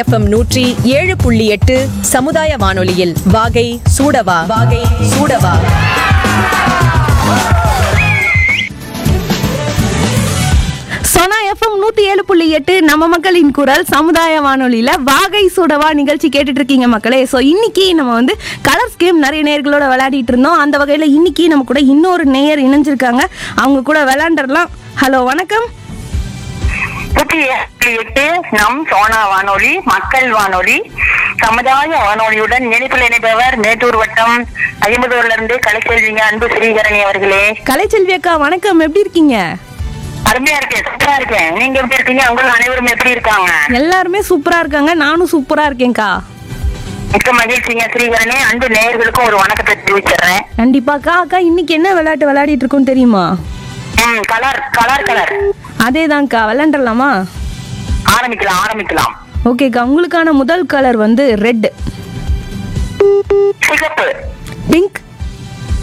FM நூற்றி ஏழு புள்ளி எட்டு சமுதாய வானொலியில் வாகை சூடவா வாகை சூடவா சொனா எஃப்எம் நூத்தி ஏழு புள்ளி எட்டு நம்ம மக்களின் குரல் சமுதாய வானொலியில வாகை சூடவா நிகழ்ச்சி கேட்டுட்டு இருக்கீங்க மக்களே ஸோ இன்னைக்கு நம்ம வந்து கலர்ஸ் கேம் நிறைய நேர்களோட விளையாடிட்டு இருந்தோம் அந்த வகையில இன்னைக்கு நம்ம கூட இன்னொரு நேயர் இணைஞ்சிருக்காங்க அவங்க கூட விளையாண்டுடலாம் ஹலோ வணக்கம் நூற்றி ஏழு எட்டு நம் சோனா வானொலி மக்கள் வானொலி சமுதாய வானொலியுடன் இணைப்பில் இணைப்பவர் மேட்டூர் வட்டம் ஐம்பதூர்ல இருந்து கலைச்செல்விங்க அன்பு ஸ்ரீகரணி அவர்களே கலைச்செல்வி அக்கா வணக்கம் எப்படி இருக்கீங்க அருமையா இருக்கேன் சூப்பரா இருக்கேன் நீங்க எப்படி இருக்கீங்க உங்கள் அனைவரும் எப்படி இருக்காங்க எல்லாருமே சூப்பரா இருக்காங்க நானும் சூப்பரா இருக்கேன்க்கா மிக்க மகிழ்ச்சிங்க ஸ்ரீகரணி அன்பு நேயர்களுக்கும் ஒரு வணக்கத்தை தெரிவிச்சிடுறேன் கண்டிப்பாக்கா அக்கா இன்னைக்கு என்ன விளையாட்டு விளையாடிட்டு இருக்கோம் தெரியுமா ம் கலர் கலர் கலர் அதேதான்க்கா விளையாண்டுடலாமா ஆரம்பிக்கலாம் ஆரம்பிக்கலாம் ஓகேக்கா உங்களுக்கான முதல் கலர் வந்து ரெட் சிகப்பு பிங்க்